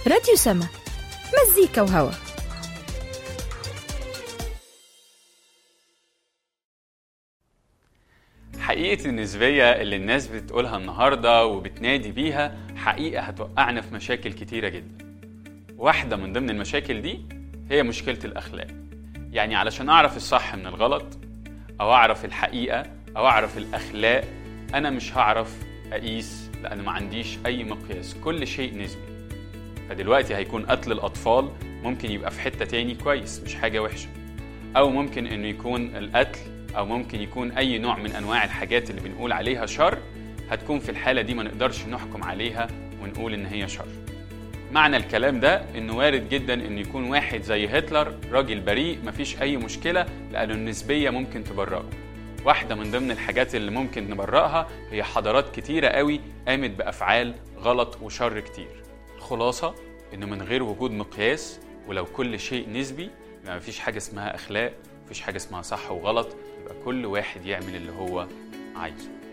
راديو سما مزيكا وهوا حقيقة النسبية اللي الناس بتقولها النهاردة وبتنادي بيها حقيقة هتوقعنا في مشاكل كتيرة جدا واحدة من ضمن المشاكل دي هي مشكلة الأخلاق يعني علشان أعرف الصح من الغلط أو أعرف الحقيقة أو أعرف الأخلاق أنا مش هعرف أقيس لأن ما عنديش أي مقياس كل شيء نسبي فدلوقتي هيكون قتل الأطفال ممكن يبقى في حتة تاني كويس مش حاجة وحشة أو ممكن إنه يكون القتل أو ممكن يكون أي نوع من أنواع الحاجات اللي بنقول عليها شر هتكون في الحالة دي ما نقدرش نحكم عليها ونقول إن هي شر معنى الكلام ده انه وارد جدا انه يكون واحد زي هتلر راجل بريء مفيش اي مشكله لانه النسبيه ممكن تبرئه واحده من ضمن الحاجات اللي ممكن نبرئها هي حضارات كتيره قوي قامت بافعال غلط وشر كتير الخلاصه انه من غير وجود مقياس ولو كل شيء نسبي يبقى مفيش حاجه اسمها اخلاق مفيش حاجه اسمها صح وغلط يبقى كل واحد يعمل اللي هو عايزه